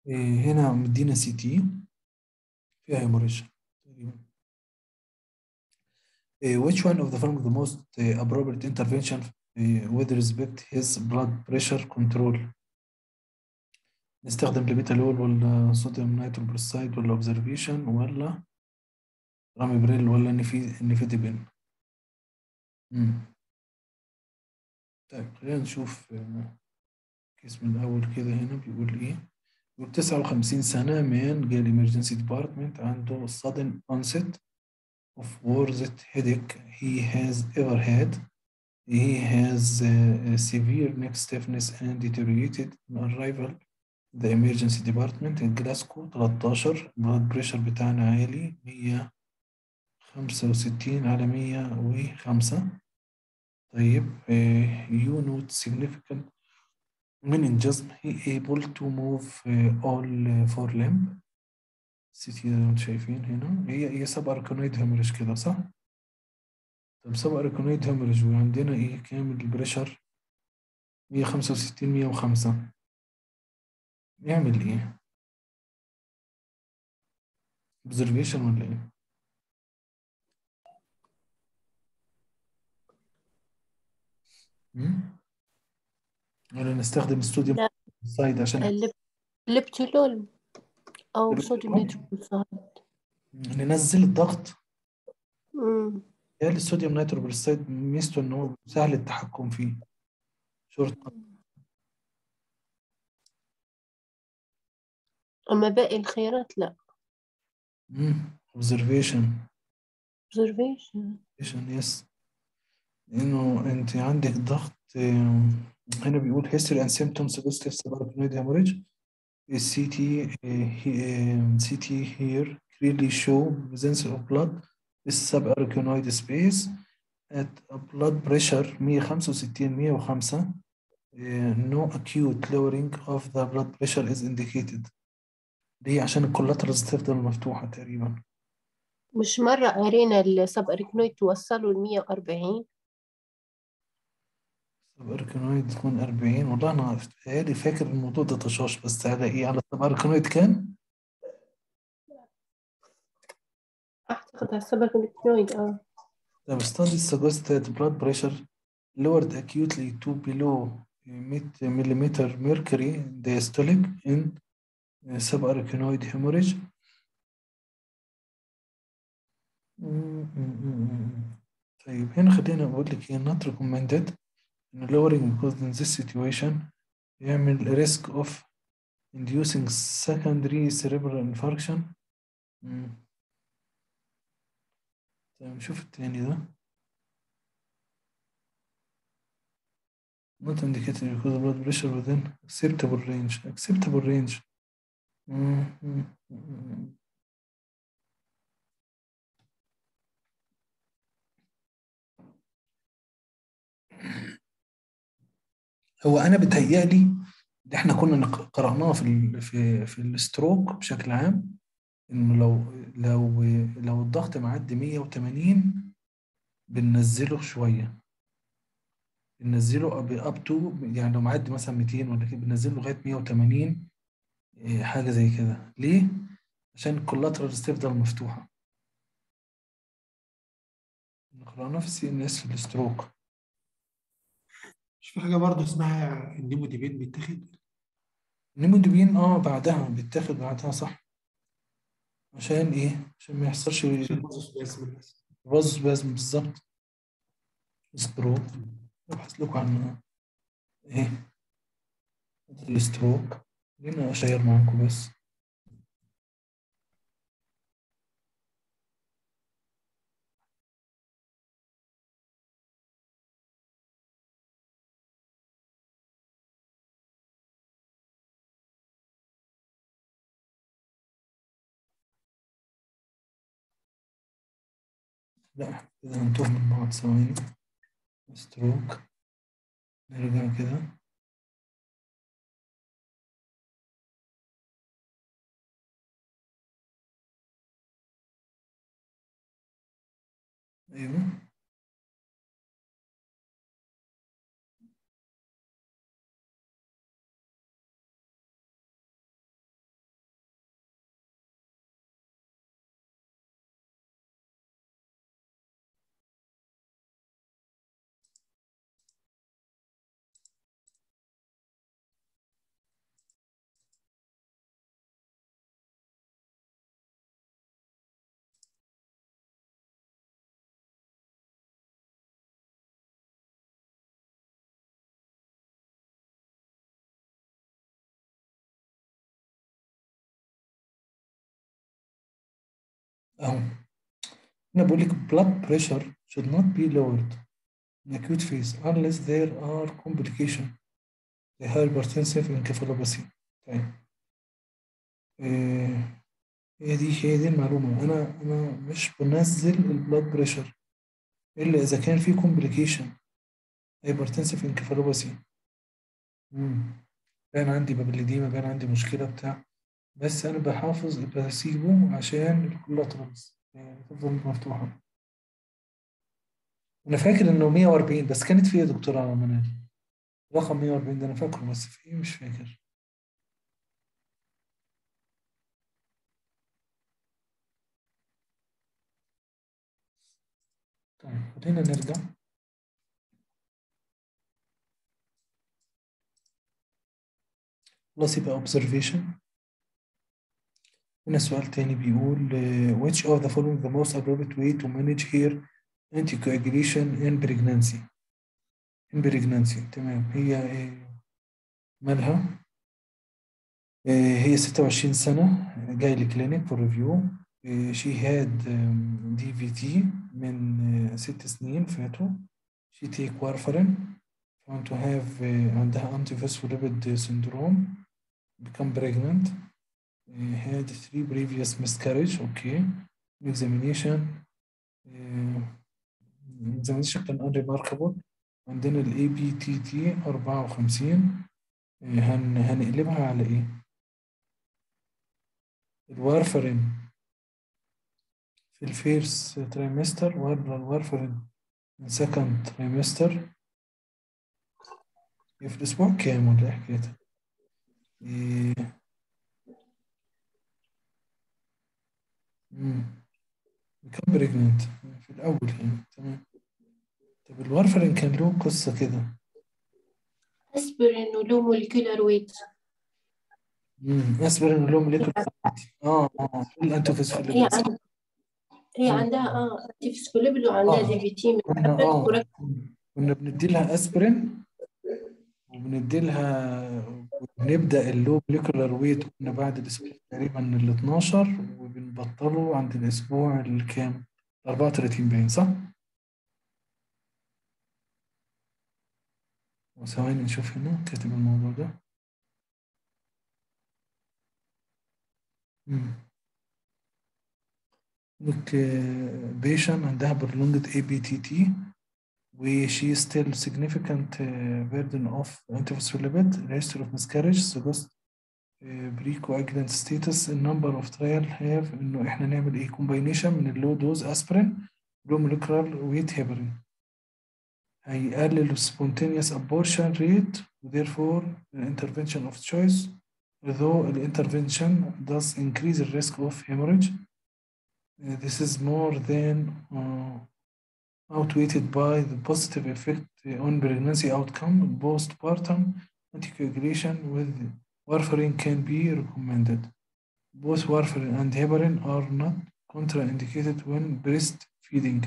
إيه هنا مدينا سي تي فيها هيموريج تقريبا إيه which one of the following the most eh, appropriate intervention eh, with respect his blood pressure control نستخدم لبيتالول ولا صوديوم نيتروبروسايد ولا اوبزرفيشن ولا راميبريل ولا نيفي نيفيديبين مم. طيب خلينا نشوف آه، كيس من الأول كده هنا بيقول إيه بيقول 59 سنة من جاي الإمرجنسي ديبارتمنت عنده sudden onset of worst headache he has ever had he has uh, severe neck stiffness and deteriorated on arrival the emergency department in Glasgow 13 blood pressure بتاعنا عالي 165 على 105 طيب uh, you note significant meningism he able to move uh, all uh, four limb السيتي زي ما انتم شايفين هنا هي هي سب اركونويد هيموريج كده صح؟ طب سب اركونويد هيموريج وعندنا ايه كام البريشر 165 105 يعمل ايه؟ observation ولا ايه؟ مم؟ ولا نستخدم الصوديوم لا. سايد عشان اللب- الليبتولول أو الليبتولول. صوديوم نيتروكلورايد ننزل الضغط أمم. يعني الصوديوم نيتروبروسايد ميزته ان هو سهل التحكم فيه شورت أما باقي الخيارات لا observation observation observation يس لانه انت عندك ضغط آم، هنا بيقول history and symptoms suggestive subarachnoid hemorrhage CT CT here clearly show presence of blood in subarachnoid space at a blood pressure 165 105 uh, no acute lowering of the blood pressure is indicated ليه عشان الكولاترالز تفضل مفتوحة تقريبا مش مرة قرينا السب أريكنويد توصلوا ل 140 الاركنويد تكون 40 والله انا بتهيألي فاكر الموضوع ده طشاش بس على ايه على الاركنويد كام؟ أعتقد على السب أريكنويد اه The study suggests that blood pressure lowered acutely to below 100 millimeter mercury diastolic in subarachnoid hemorrhage. طيب هنا خلينا أقول لك هي not recommended إن lowering because in this situation يعمل risk of inducing secondary cerebral infarction. مم. طيب نشوف التاني ده. not indicated because of blood pressure within acceptable range acceptable range مم، مم، مم. هو انا بتهيألي اللي احنا كنا نق- قرأناه في ال في في الستروك بشكل عام انه لو لو لو الضغط معدي 180 بننزله شويه بننزله اب تو يعني لو معدي مثلا 200 ولا كده بننزله لغايه 180 إيه، حاجه زي كده ليه؟ عشان الكولاترالز تفضل مفتوحه قرأناه في السي ان اس في الستروك مش في حاجة برضه اسمها النيموديبين بيتاخد نيمودوبين اه بعدها بيتاخد بعدها صح عشان ايه؟ عشان ما يحصلش عشان بوظ باسم الناس باظ بازم بالظبط ستروك ابحث لكم عنها ايه الستروك خلينا اشير معاكم بس لا كده هنتوه من بعض ثواني ستروك نرجع كده ايوه اهو هنا بقول لك blood pressure should not be lowered in acute phase unless there are complications the hypertensive encephalopathy طيب آه، هي دي هي دي المعلومة أنا أنا مش بنزل البلاد بريشر إلا إذا كان في كومبليكيشن هايبرتنسيف انكفالوباثي بان عندي بابليديما بان عندي مشكلة بتاع بس أنا بحافظ بسيبه عشان الكولاترالز يعني تفضل مفتوحة أنا فاكر إنه 140 بس كانت فيه يا دكتورة منال رقم 140 ده أنا فاكره بس في إيه مش فاكر طيب خلينا نرجع خلاص يبقى observation هنا سؤال تاني بيقول uh, which of the following the most appropriate way to manage hair anticoagulation in pregnancy in pregnancy تمام هي آه، مالها آه، هي 26 سنة جاية لكلينيك for review آه، she had um, DVT من آه، ست سنين فاتوا she take warfarin found to have آه، عندها antiphospholipid syndrome become pregnant uh, had three previous miscarriage okay examination uh, examination كان unremarkable عندنا ال ABTT 54 uh, هن هنقلبها على ايه؟ الوارفرين في الفيرست تريمستر ولا الوارفرين من سكند تريمستر في الأسبوع كام ولا إيه حكايتها؟ إيه مم. كان بريجننت في الأول يعني تمام طب الوارفرين كان له قصة كده اسبرين ولو مولكيولر ويت امم اسبرين له موليكول اه اه في هي الانتوفيسفوليبيد عند... هي مم. عندها اه انتيفسكوليبل وعندها آه. دي في تي من كنا قبل اه ورك- كنا بندي لها اسبرين وبندي لها وبنبدا اللو موليكولار ويت كنا بعد الاسبوع تقريبا ال 12 وبنبطله عند الاسبوع الكام 34 باين صح؟ وثواني نشوف هنا كاتب الموضوع ده مم. لك بيشن عندها prolonged ABTT و she still significant uh, burden of antiphospholipid history of miscarriage suggest uh, precoagulant status a number of trial have انه احنا نعمل ايه combination من اللو دوز اسبرين low molecular weight heparin هيقلل spontaneous abortion rate و therefore intervention of choice although the intervention does increase the risk of hemorrhage Uh, this is more than uh, outweighed by the positive effect uh, on pregnancy outcome. Postpartum anticoagulation with warfarin can be recommended. Both warfarin and heparin are not contraindicated when breastfeeding.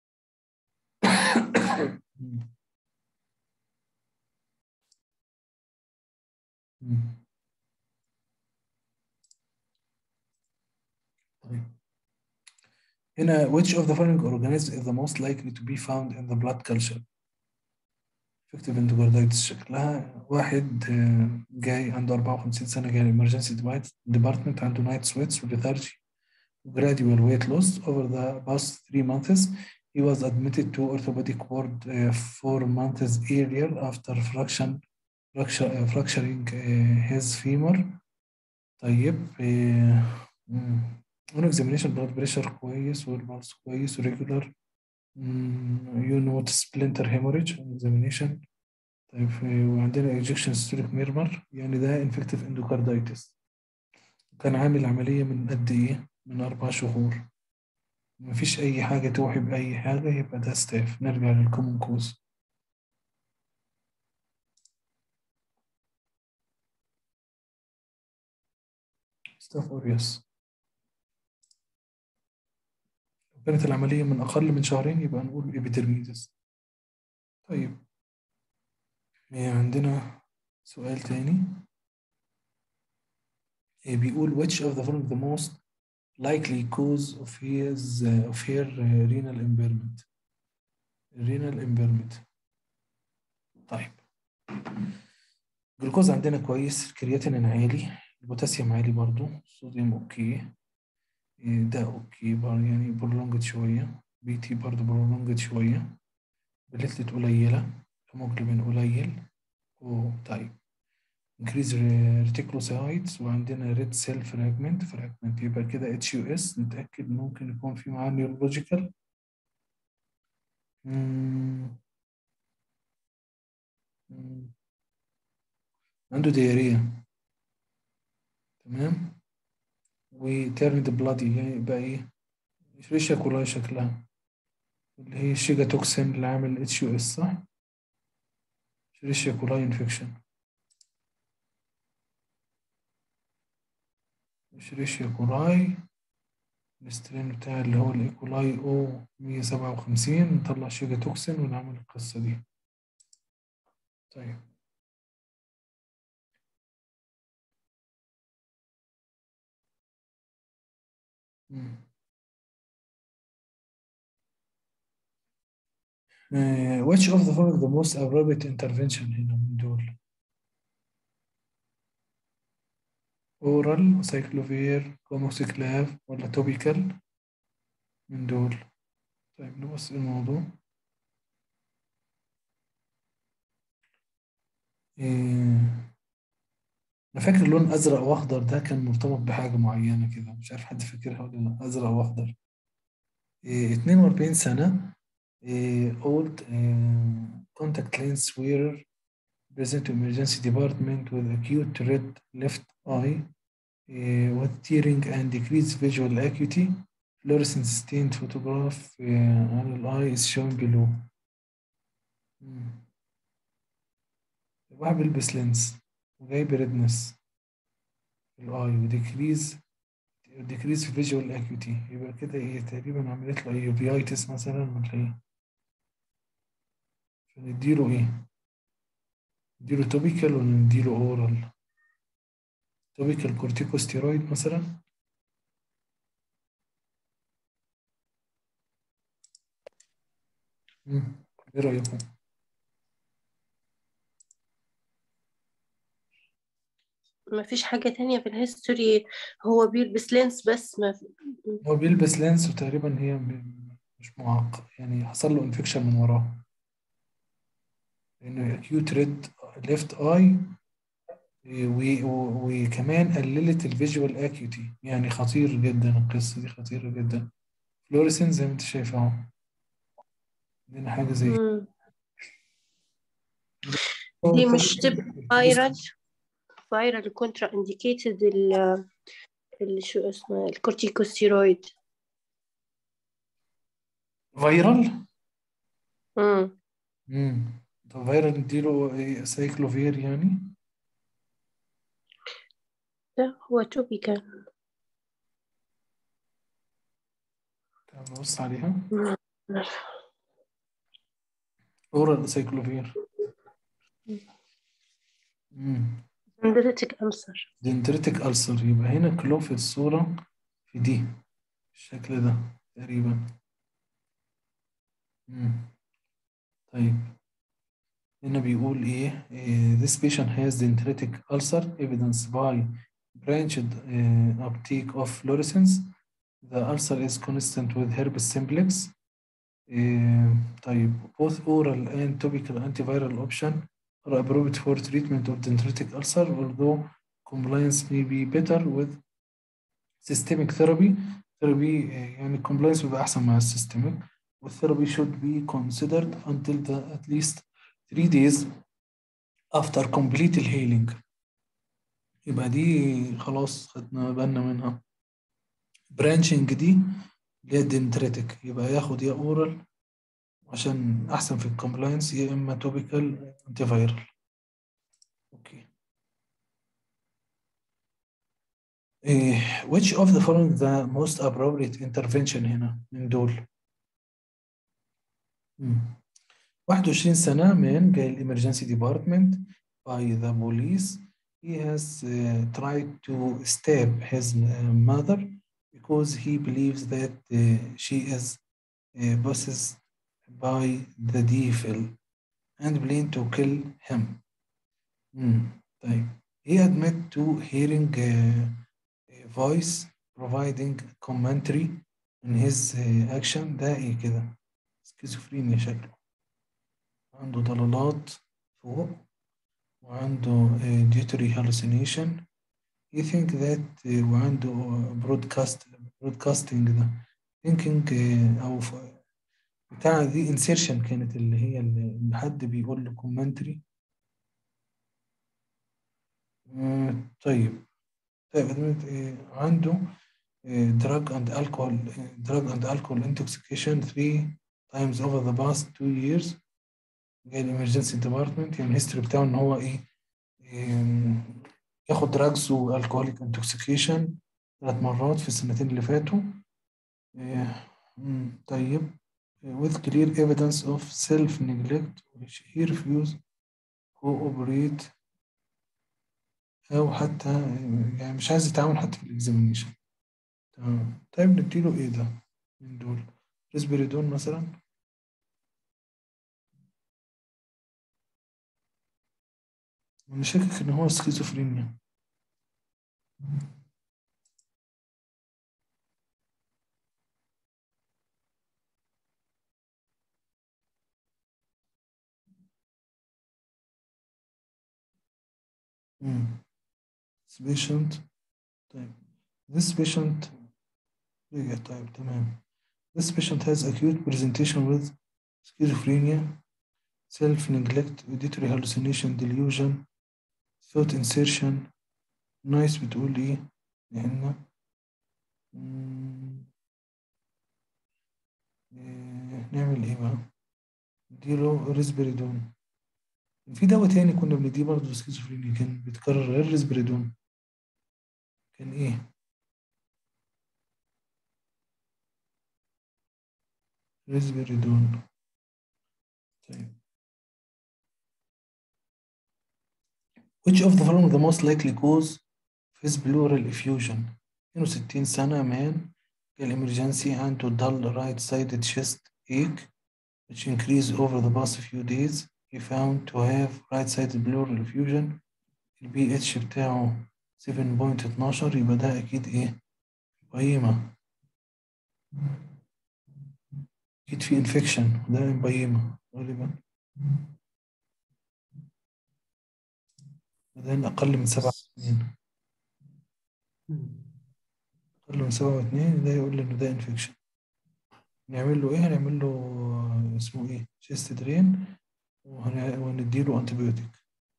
طيب. هنا which of the following organisms is the most likely to be found in the blood culture effective endocarditis شكلها واحد آه، جاي عنده 54 سنة جاي emergency department عنده night sweats lethargy gradual weight loss over the past three months he was admitted to orthopedic ward uh, four months earlier after fraction, fracture, uh, fracturing uh, his femur طيب آه، مم. on examination blood pressure كويس والبلس كويس وريجولار you note splinter hemorrhage on examination طيب آه، وعندنا ejection systolic murmur يعني ده infective endocarditis كان عامل عملية من قد إيه؟ من أربع شهور مفيش أي حاجة توحي بأي حاجة يبقى ده ستاف نرجع للكومن كوز ستاف أوريوس لو كانت العملية من أقل من شهرين يبقى نقول إبيدرميدس طيب آه، عندنا سؤال تاني آه، بيقول which of the following the most likely cause of his of her uh, renal impairment renal impairment طيب الجلوكوز عندنا كويس الكرياتين عالي البوتاسيوم عالي برضو الصوديوم اوكي إيه ده اوكي بر يعني برولونجد شوية بي تي برضو برولونجد شوية بليتلت قليلة هيموجلوبين قليل او طيب increase reticulocytes وعندنا red cell fragment fragment يبقى كده اتش يو اس نتأكد ممكن يكون في معاه neurological مم. مم. عنده ديارية تمام وتيرند بلادي يعني يبقى ايه ريشة كلها شكلها اللي هي الشيجا توكسين اللي عامل اتش يو اس صح؟ ريشة كولاي انفكشن ريشة كولاي السترين بتاع اللي هو الايكولاي او 157 نطلع شيجا توكسين ونعمل القصة دي طيب مم. Uh, which of the following the most appropriate intervention هنا من دول oral cyclovir comoxiclav ولا topical من دول طيب نبص الموضوع إيه. أنا فاكر لون أزرق وأخضر ده كان مرتبط بحاجة معينة كده مش عارف حد فاكرها ولا لا أزرق وأخضر إيه 42 سنة إيه old إيه contact lens wearer present to emergency department with acute red left eye إيه with tearing and decreased visual acuity fluorescent stained photograph إيه على ال eye is shown below مم. واحد بيلبس لينس وجايب ريدنس في الاي وديكريز ديكريز في فيجوال اكيوتي يبقى كده ايه تقريبا عملت له ايه يوفيايتس مثلا ولا ايه فنديله ايه نديله توبيكال ولا نديله اورال توبيكال كورتيكوستيرويد مثلا مم. ايه رايكم ما فيش حاجة تانية في الهيستوري هو بيلبس لينس بس ما في... هو بيلبس لينس وتقريبا هي م- مش معاق يعني حصل له انفكشن من وراه لانه اكيوت ريد ليفت اي وكمان قللت الفيجوال اكيوتي يعني خطير جدا القصه دي خطيره جدا فلوريسنس زي ما انت شايف اهو عندنا حاجه زي مم. دي مش تبقى فايرال فايرال كونترا انديكيتد ال ال- شو اسمه الكورتيكوستيرويد فيرال امم امم طب فيرال نديله إيه، سايكلوفير يعني لا هو توبيكال تعال نبص عليها اورال سايكلوفير امم دندريتك ألسر دندريتك ألسر يبقى هنا كلو في الصورة في دي الشكل ده تقريبا مم. طيب هنا بيقول ايه إيه، this patient has dendritic ulcer evidenced by branched uh, uptake of fluorescence the ulcer is consistent with herpes simplex إيه، طيب both oral and topical antiviral option are appropriate for treatment of dendritic ulcer although compliance may be better with systemic therapy therapy آه، يعني compliance بيبقى أحسن مع السيستميك والtherapy should be considered until the at least three days after complete healing يبقى دي خلاص خدنا بالنا منها برانشنج دي اللي هي dendritic يبقى ياخد يا اورال عشان احسن في الكومبلاينس يا اما توبيكال انتي فايرال اوكي إيه which of the following the most appropriate intervention هنا من دول مم. 21 سنة من جاي الإمرجنسي ديبارتمنت by the police he has uh, tried to stab his uh, mother because he believes that uh, she is uh, possessed by the devil and plan to kill him. Hmm. طيب he admit to hearing uh, a voice providing commentary on his uh, action ده ايه كده سكيزوفرينيا شكله عنده ضلالات فوق وعنده uh, deutery hallucination he think that uh, وعنده broadcast broadcasting ده thinking uh, أو ف- بتاع دي insertion كانت اللي هي اللي اللي حد بيقول له commentary آه، طيب طيب أدمت، آه، عنده آه، drug and alcohol آه، drug and alcohol intoxication three times over the past two years جاي الامرجنسي ديبارتمنت يعني الهيستوري بتاعه ان هو ايه آم، ياخد دراجز والكوليك انتوكسيكيشن ثلاث مرات في السنتين اللي فاتوا آه، مم، طيب آه، with clear evidence of self neglect which he refused cooperate أو حتى آه، يعني مش عايز يتعاون حتى في الاكزامينيشن تمام طيب نديله ايه ده من دول ريسبيريدون مثلا أنا شاكك إن هو سكيزوفرينيا مم. This patient طيب this patient رجع طيب تمام This patient has acute presentation with schizophrenia, self-neglect, auditory hallucination, delusion, thought insertion. نايس بتقول ايه؟ لأن مم، إيه، نعمل ايه بقى؟ نديله ريسبيريدون في دواء تاني كنا بنديه برضه سكيزوفرينيا كان بيتكرر غير ريسبيريدون كان ايه؟ ريسبيريدون طيب Which of the following the most likely cause of his pleural effusion 62 سنة man جال emergency عنده dull right sided chest ache which increased over the past few days he found to have right sided pleural effusion البي اتش بتاعه 7.12 يبقى ده أكيد إيه؟ امبيما أكيد في انفكشن ده امبيما غالبا بعدين أقل من سبعة سنين أقل من سبعة واتنين ده يقول لي إنه ده انفكشن نعمل له إيه؟ هنعمل له اسمه إيه؟ شيست درين وهن- وهنديله أنتيبيوتيك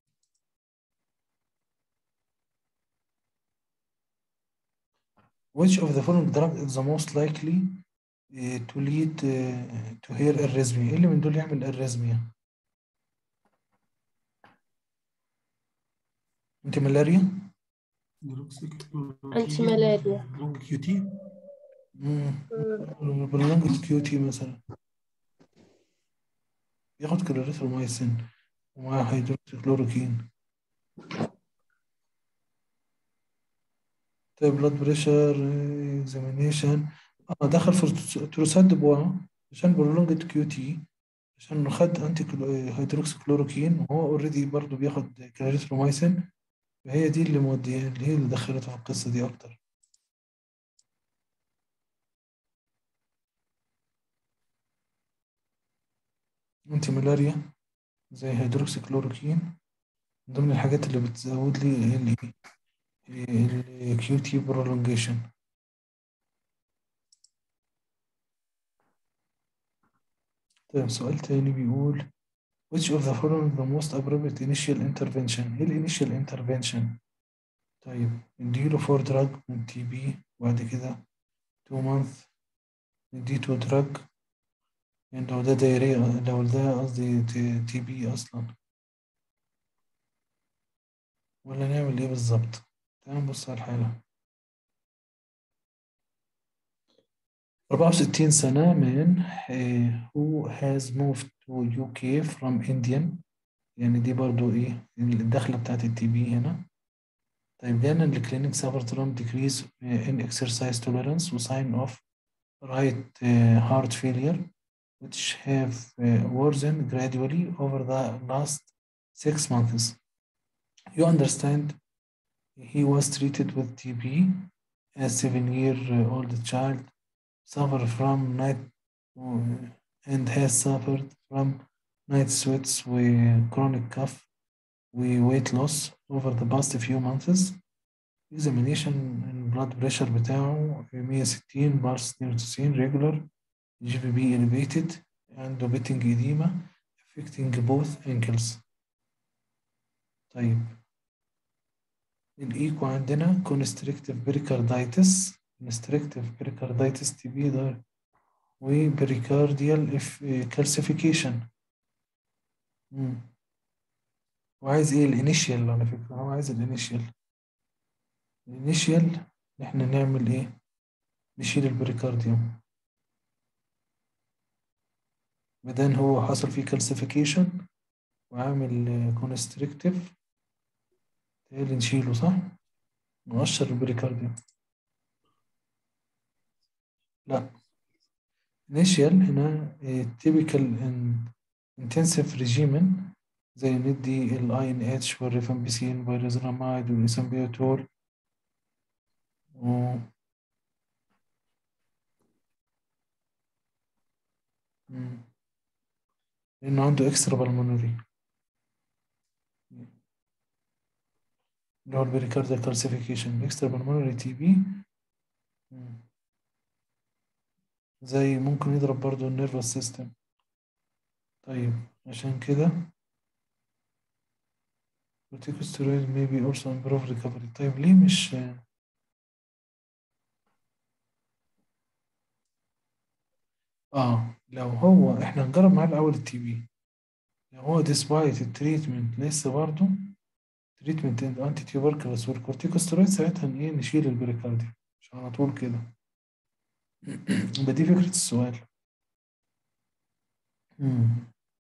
Which of the following drug is the most likely uh, to lead uh, to hair arrhythmia؟ إيه اللي من دول يعمل arrhythmia؟ أنت ملاريا؟ أنتي ملاريا. لونج كيو تي باللونج كيو تي مثلا ياخد كلوريثرومايسين ومعاه هيدروكسيكلوروكين طيب بلاد بريشر اكزامينيشن اه دخل في تروسات دبوا عشان برولونج كيو تي عشان خد انتي هيدروكسيكلوروكين وهو اوريدي برضه بياخد كلوريثرومايسين فهي دي اللي موديه اللي هي اللي دخلته في القصه دي اكتر انتي ملاريا زي هيدروكسيكلوروكين من ضمن الحاجات اللي بتزود لي الكيو تي برولونجيشن طيب سؤال تاني بيقول which of the following the most appropriate initial intervention ايه الانيشال intervention طيب نديله فور دراج من تي بي وبعد كده 2 month نديته دراج يعني لو ده دايرية لو ده قصدي تي بي أصلا ولا نعمل إيه بالظبط تعال نبص على الحالة أربعة وستين سنة من eh, who has moved to UK from Indian يعني دي برضو إيه الدخلة بتاعت التي بي هنا طيب جانا الكلينيك suffered from decrease in exercise tolerance و sign of right uh, heart failure which have uh, worsened gradually over the last six months. You understand he was treated with TB a seven-year-old child suffer from night and has suffered from night sweats with chronic cough with weight loss over the past few months. Examination and blood pressure بتاعه 160 pulse 92 regular GVB elevated and pitting edema affecting both ankles. طيب الإيكو عندنا constrictive pericarditis constrictive pericarditis TB ده وبريكارديال calcification مم. وعايز ايه الانيشيال على فكرة هو عايز الانيشيال الانيشيال احنا نعمل ايه نشيل البريكارديوم مادام هو حصل فيه كالسيفيكيشن وعامل كونستريكتيف تالي نشيله صح نقشر البريكارديوم لا initial هنا typical intensive regimen زي ندي ال INH والريفامبيسين والريزرامايد والإسامبيوتول و مم. لأنه عنده اكسترا بالمونري اللي هو البريكارديال كالسيفيكيشن اكسترا بالمونري تي بي زي ممكن يضرب برضو النيرفس سيستم طيب عشان كده corticosteroid may be also improve recovery طيب ليه مش اه لو هو احنا هنجرب معاه الاول التي بي لو هو despite التريتمنت لسه برضه تريتمنت انتي تيوبركلس والكورتيكوستيرويد ساعتها ايه نشيل البريكارديوم مش على طول كده يبقى دي فكرة السؤال مم.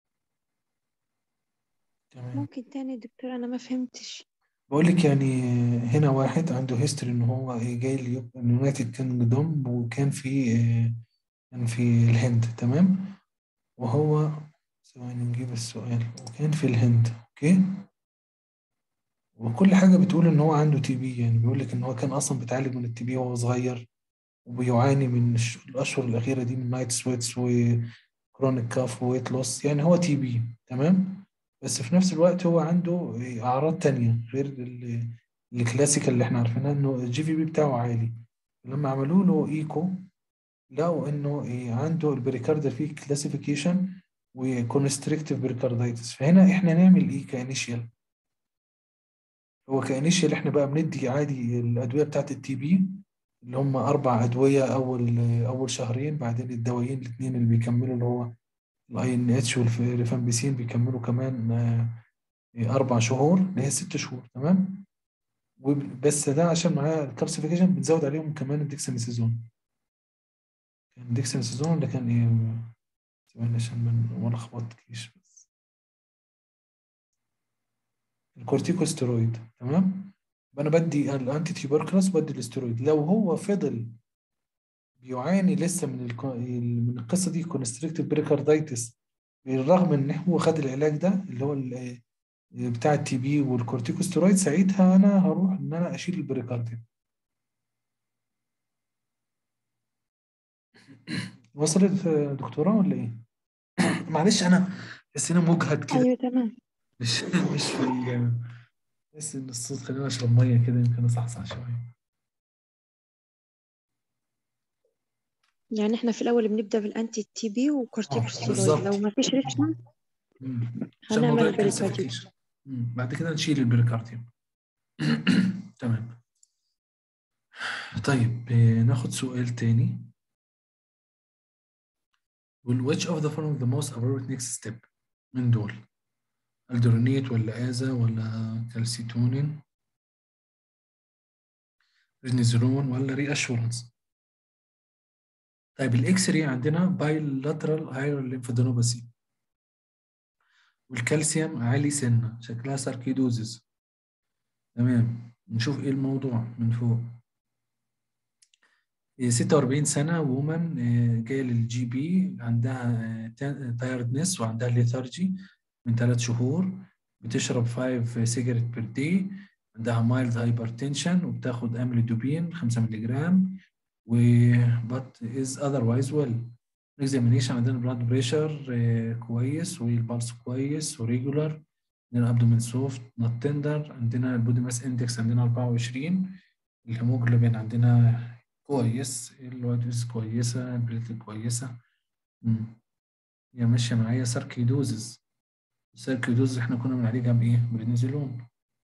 تمام ممكن تاني دكتور أنا ما فهمتش بقول لك يعني هنا واحد عنده هيستوري ان هو إيه جاي اليونايتد كينجدوم وكان في إيه كان في الهند تمام وهو ثواني نجيب السؤال وكان في الهند اوكي وكل حاجة بتقول ان هو عنده تي بي يعني بيقول لك ان هو كان اصلا بيتعالج من التي بي وهو صغير وبيعاني من الش- الاشهر الاخيرة دي من نايت سويتس وكرونيك كاف وويت لوس يعني هو تي بي تمام بس في نفس الوقت هو عنده إيه اعراض تانية غير ال- الكلاسيكال اللي احنا عارفينها انه الجي في بي بتاعه عالي لما عملوا له ايكو لقوا انه إيه عنده البريكاردال فيه كلاسيفيكيشن وكونستريكتيف بريكاردايتس فهنا احنا نعمل ايه كانيشيال هو كانيشيال احنا بقى بندي عادي الادويه بتاعت التي بي اللي هم اربع ادويه اول اول شهرين بعدين الدوايين الاثنين اللي بيكملوا اللي هو الاي ان اتش والريفامبيسين بيكملوا كمان آه، اربع شهور اللي هي ست شهور تمام وب- بس ده عشان معاه الكالسيفيكيشن بنزود عليهم كمان الديكساميثازون كان ديكساميثازون ولا كان ايه ثواني عشان ما ما لخبطتكيش بس الكورتيكوستيرويد تمام انا بدي الانتي تيوبركلوس بدي الاسترويد لو هو فضل بيعاني لسه من الك... من القصه دي كونستريكتيف بريكاردايتس بالرغم ان هو خد العلاج ده اللي هو ال- بتاع التي بي والكورتيكوستيرويد ساعتها انا هروح ان انا اشيل البريكارديوم وصلت يا دكتوراه ولا ايه؟ معلش انا بس انا مجهد كده أيوة تمام مش مش في بس ان الصوت خلينا اشرب ميه كده يمكن اصحصح شويه يعني احنا في الأول بنبدأ بالأنتي تي بي اه وكورتيكوستيرويد بالظبط لو ما فيش ريتشمنت مم. عشان هنعمل موضوع بريكارديوم الكالسيفيكيشن مم. بعد كده نشيل البريكارديوم تمام طيب آه، ناخد سؤال تاني will which of the following the most appropriate next step من دول الدرونيت ولا آزا ولا كالسيتونين رينيزولون ولا ري اشورنس طيب الاكس راي عندنا بايلاترال هايرال ليمفادينوباثي والكالسيوم عالي سنة شكلها ساركيدوزيس تمام نشوف ايه الموضوع من فوق إيه، 46 سنة وومن جاية للجي بي عندها تايردنس وعندها ليثارجي من ثلاث شهور بتشرب 5 سيجرت بير داي عندها مايلد هايبرتنشن وبتاخد اميلودوبين 5 مللي جرام و but is otherwise well examination عندنا blood pressure آه، كويس والبلس كويس وريجولار عندنا abdomen soft not tender عندنا البودي ماس اندكس عندنا 24 الهيموجلوبين عندنا كويس الوايتس كويسة البليتل كويسة مم. هي ماشية معايا ساركيدوزز الساركيدوزز احنا كنا بنعالجها بإيه؟ بالنزلون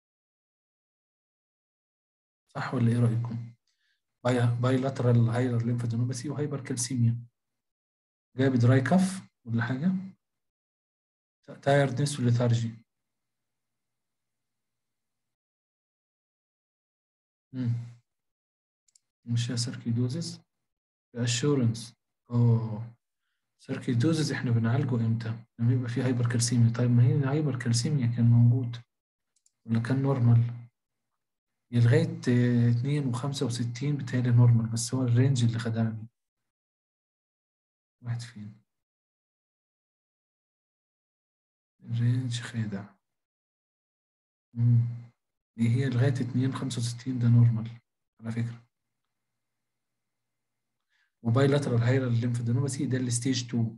صح ولا إيه رأيكم؟ باي لاترال هايلر ليمفادينوباثي وهايبر كالسيميا جايب دراي كف ولا حاجة؟ تايردنس وليثارجي مم. مش هي سيركيدوزز اشورنس اوه سيركيدوزز احنا بنعالجه امتى لما يبقى فيه هايبر كالسيميا طيب ما هي الهايبر كالسيميا كان موجود ولا كان نورمال هي لغاية آه، 2 و65 بتهيألي نورمال بس هو الرينج اللي خدعني واحد فين الرينج خادع مم. دي هي لغاية 2 65 ده نورمال على فكرة وبايلاترال هايرال ليمفادينوباثي ده الستيج 2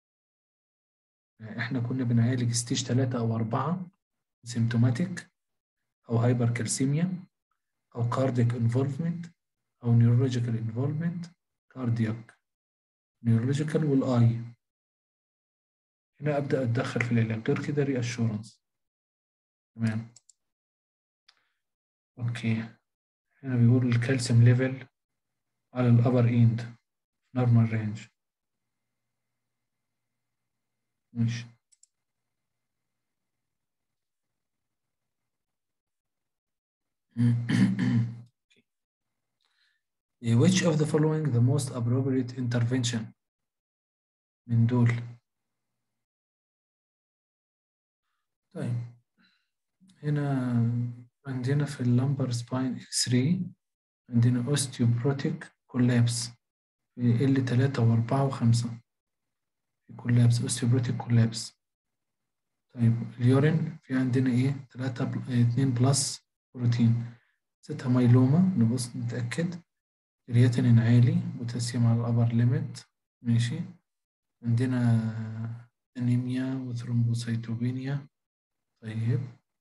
احنا كنا بنعالج ستيج 3 او 4 سيمتوماتيك او هايبر كالسيميا او كاردياك انفولفمنت او نيورولوجيكال انفولفمنت كاردياك نيورولوجيكال والاي هنا ابدا اتدخل في العلاج غير كده ري اشورنس تمام اوكي هنا بيقول الكالسيوم ليفل على الابر اند نورمال رينج ماشي Which of the following the most appropriate intervention من دول طيب هنا عندنا في اللمبر سباين اكس راي عندنا osteoporotic collapse في ال 3 و4 و5 في كولابس osteoporotic collapse طيب اليورين في عندنا ايه 3 بل... 2 بلس بروتين ستة مايلوما نبص نتأكد كرياتينين عالي بوتاسيوم على الأبر ليميت ماشي عندنا أنيميا وثرومبوسيتوبينيا طيب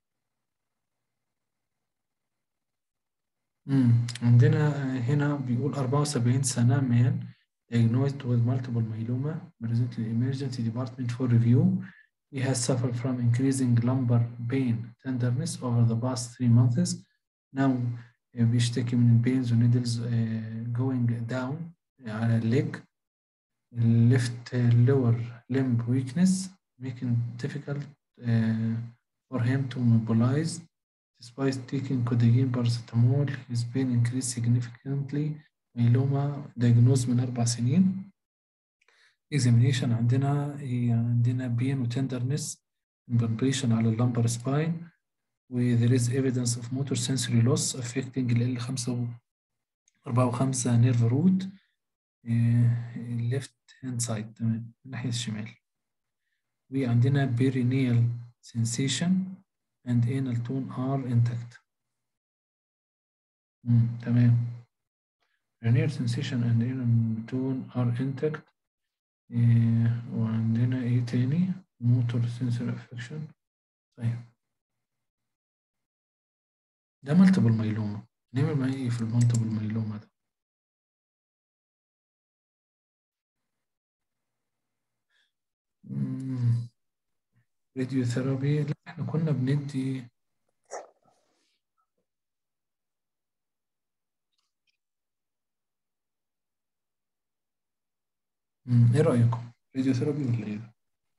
مم. عندنا هنا بيقول 74 سنة man diagnosed with multiple myeloma present in the emergency department for review he has suffered from increasing lumbar pain tenderness over the past three months now uh, بيشتكي من pains and needles uh, going down على الليج left lower limb weakness making difficult uh, for him to mobilize despite taking codeine paracetamol his pain increased significantly myeloma diagnosed من أربع سنين examination عندنا هي عندنا pain و tenderness palpation على اللمبر spine و there is evidence of motor sensory loss affecting ال L5 و 4 و 5 nerve root eh, left hand side تمام الناحية الشمال وعندنا perineal sensation and anal tone are intact مم. تمام perineal sensation and anal tone are intact إيه وعندنا ايه تاني motor sensory affection طيب ده multiple myeloma نعمل معاه ايه في المالتيبل myeloma ده مم. راديو ثيرابي لا احنا كنا بندي مم. ايه رأيكم؟ راديو ثيرابي ولا ايه ده؟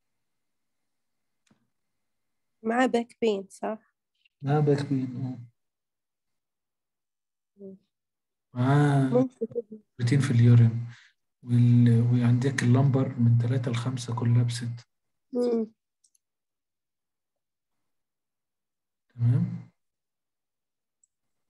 معاه باك بين صح؟ لا باك بين اه مم. معاه ممكن بروتين في اليورين وال... وعندك اللمبر من ثلاثة لخمسة كلها بست مم. تمام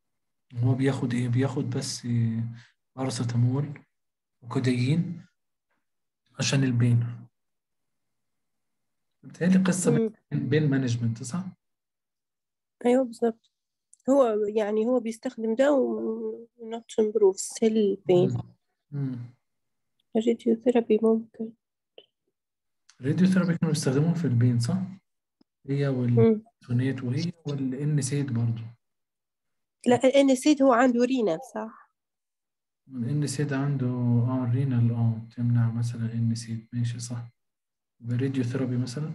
هو بياخد ايه بياخد بس إيه، باراسيتامول وكودايين عشان البين بتهيألي قصة مم. بين بين مانجمنت صح؟ أيوه بالظبط هو يعني هو بيستخدم ده و not to improve cell pain مم. الراديوثيرابي ممكن الراديو ثيرابي كانوا بيستخدموه في البين صح؟ هي مم. والتونيت وهي والان سيد برضه لا الانسيد هو عنده رينا صح الان سيد عنده اه رينال اه تمنع مثلا ان سيد ماشي صح يبقى راديو ثيرابي مثلا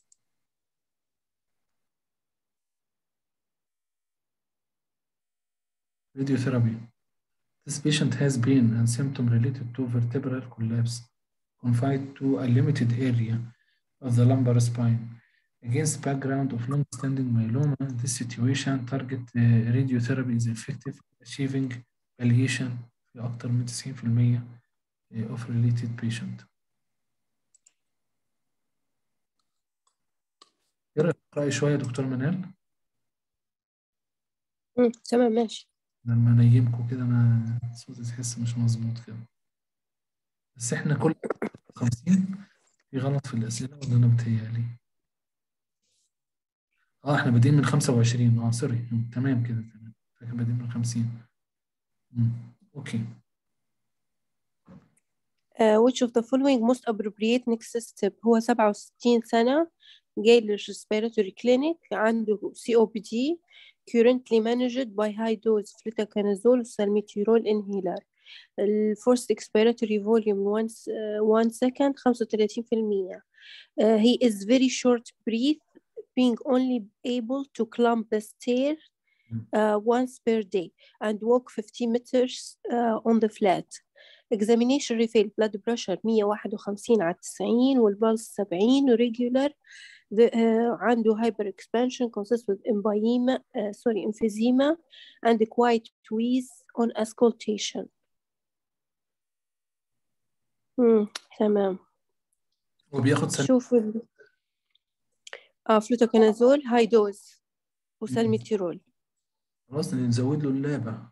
راديو ثيرابي This patient has pain and symptom related to vertebral collapse confined to a limited area of the lumbar spine. Against background of long-standing myeloma, this situation target uh, radiotherapy is effective at achieving palliation في أكتر من 90% of related patient. إيه رأيك تقرأي شوية يا دكتور منال؟ مم. تمام ماشي لما انيمكم كده انا صوتي تحس مش مظبوط كده بس احنا كل 50 في غلط في الاسئله ولا انا بتهيألي اه احنا بادئين من 25 اه سوري مم، تمام كده تمام فاكر بادئين من 50 مم. اوكي Uh, which of the following most appropriate next step هو 67 سنة جاي للريسبيراتوري كلينيك عنده COPD currently managed by high dose fluticasone salmeterol inhaler ال forced expiratory volume 1 1 second 35% uh, he is very short breath being only able to climb the stair uh, once per day and walk 50 meters uh, on the flat examination revealed blood pressure 151 على 90 والبلس 70 regular the, uh, عنده hyper expansion consists with emphysema uh, sorry emphysema and quiet wheeze on auscultation مم. تمام هو بياخد سل... شوف ال... اه فلوتوكانازول هاي دوز وسالميتيرول خلاص نزود له اللابه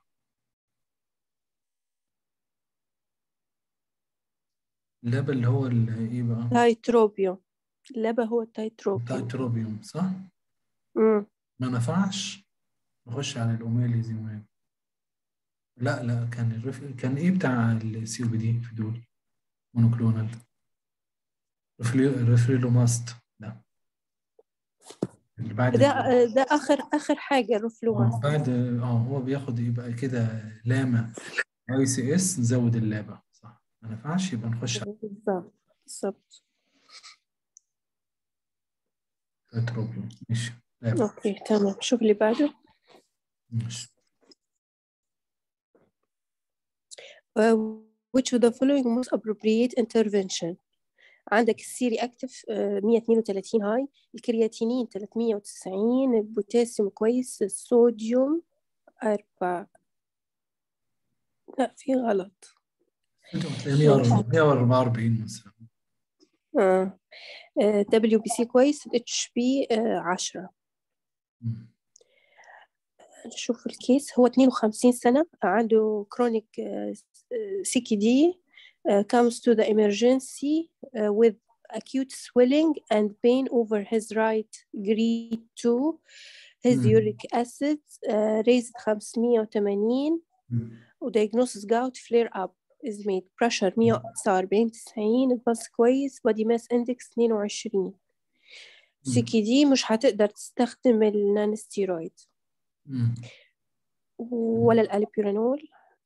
اللابه اللي هو ال- ايه بقى؟ تايتروبيوم اللبا هو التايتروبيوم التايتروبيوم صح؟ مم. ما نفعش نخش على الأوماليزيماب لا لا كان الرف... كان ايه بتاع السي او بي دي في دول مونوكلونال ريفري- ريفريلوماست لا اللي بعد ده ده اخر اخر حاجه آه، الرفلوماس بعد اه هو بياخد يبقى كده لاما اي سي اس نزود اللابه صح ما نفعش يبقى نخش على بالظبط بالظبط التروبيوم ماشي لابه اوكي تمام شوف اللي بعده ماشي Uh, which of the following most appropriate intervention عندك السيري اكتف 132 هاي الكرياتينين 390 البوتاسيوم كويس الصوديوم 4 لا في غلط انت هتلاقي 144 مثلا اه دبليو بي سي كويس اتش بي 10 مم. نشوف الكيس هو 52 سنة عنده chronic CKD uh, comes to the emergency uh, with acute swelling and pain over his right grade 2 his مم. uric acid uh, raised 580 وديagnosis gout flare up is made pressure 149 90 البلس كويس body mass index 22 سي كي دي مش هتقدر تستخدم النان ستيرويد مم. ولا الالبيرانول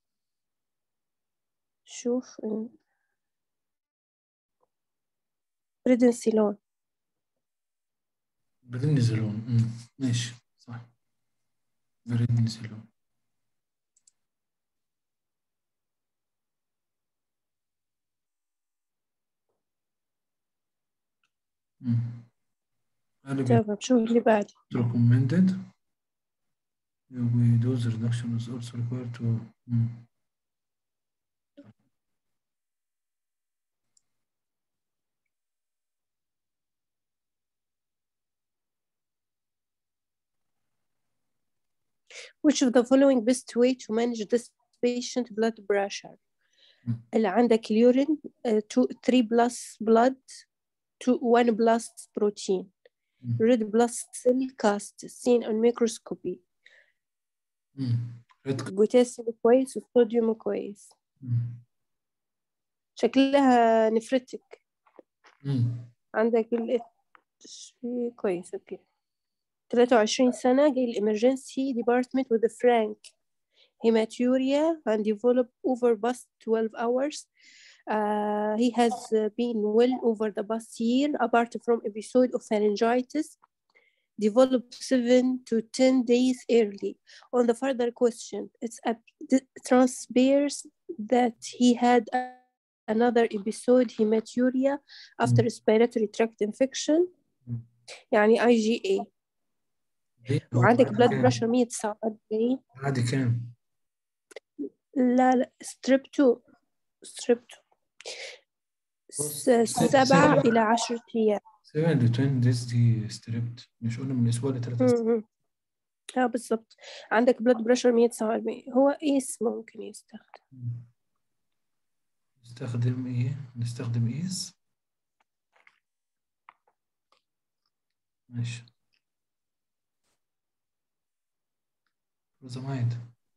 شوف بريدنسيلون بريدنيزولون مم. ماشي صح بريدنيزولون مم. قال بي تمام شوف اللي بعده recommended و dose reduction is also required to مم. which of the following best way to manage this patient blood pressure مم. اللي عندك اليورين 3 plus blood to 1 plus protein مم. red blood cell cast seen on microscopy مم. ريد بوتاسيوم كويس والصوديوم كويس مم. شكلها نفرتك مم. عندك ال كويس اوكي 23 سنة جاي الإمرجنسي ديبارتمنت with frank hematuria and developed over past 12 hours. Uh, he has uh, been well over the past year, apart from episode of pharyngitis, developed seven to 10 days early. On the further question, it's a, it transpires that he had a- another episode hematuria after Mm. respiratory tract infection Mm. يعني IgA ليه؟ هو وعندك عادي blood كام؟ pressure 149 عادي كام؟ لا لا ستريب 2 ستريب 2 بص، س- س- سبعة سبعة. إلى عشرة أيام 7 ل 10 ديز دي ستريبت مش قلنا من اسبوع لثلاث اسابيع م- م. اه بالضبط عندك بلاد بريشر 149 هو ايس ممكن يستخدم نستخدم ايه؟ نستخدم ايس ماشي روزامايد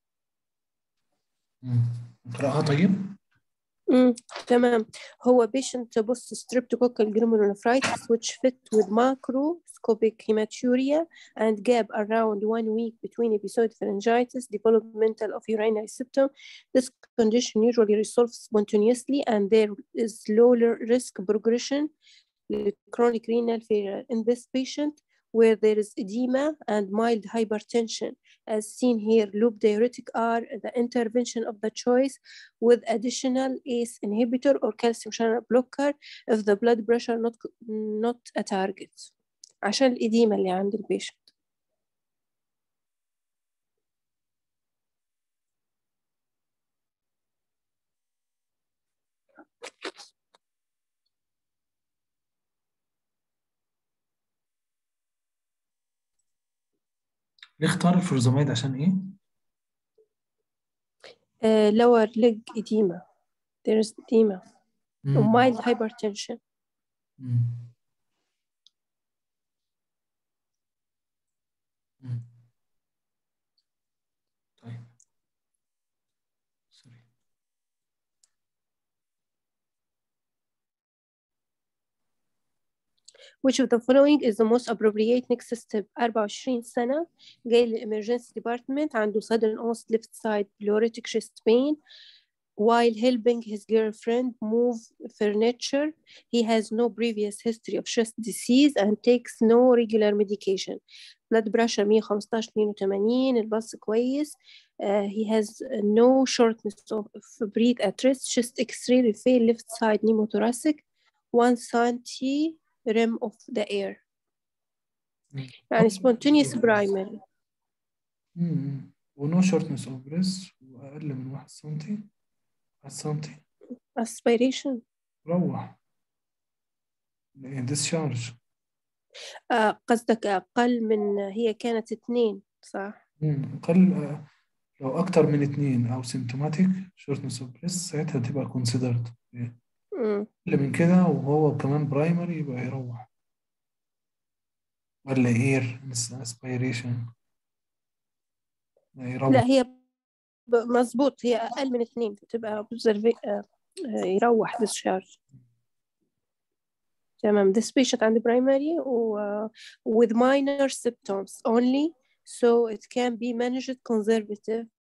مم. نقرأها طيب؟ امم تمام هو patient post streptococcal glomerulonephritis which fit with macroscopic hematuria and gap around one week between episode pharyngitis developmental of urinary septum this condition usually resolves spontaneously and there is lower risk progression chronic renal failure in this patient where there is edema and mild hypertension as seen here loop diuretic are the intervention of the choice with additional ACE inhibitor or calcium channel blocker if the blood pressure not not a target عشان الإديمة اللي عند البيشنت نختار الفروزامايد عشان ايه؟ uh, lower leg edema there is edema مم. mild hypertension مم. مم. طيب سوري which of the following is the most appropriate next step 24 سنة جاي للإمرجنسي ديبارتمنت عنده sudden onset left side pleuritic chest pain while helping his girlfriend move furniture he has no previous history of chest disease and takes no regular medication blood pressure 115 82 البلس كويس uh, he has no shortness of of breath at rest chest x-ray reveal left side pneumothoracic 1 centi rim of the air مم. يعني spontaneous primary مم. ونو شورتنس اوف بريس واقل من واحد سنتي واحد سنتي aspiration روح ديسشارج آه، قصدك أقل من هي كانت اثنين صح أقل آه، لو أكتر من اتنين أو سيمتوماتيك شورتنس اوف بريس ساعتها تبقى كونسيدرد مم. أقل من كده وهو كمان برايمري يبقى يروح ولا اير اسبيريشن يروح لا هي ب- مظبوط هي أقل من اثنين تبقى observa- آه، آه، يروح discharge تمام this patient عند primary و uh, with minor symptoms only so it can be managed conservative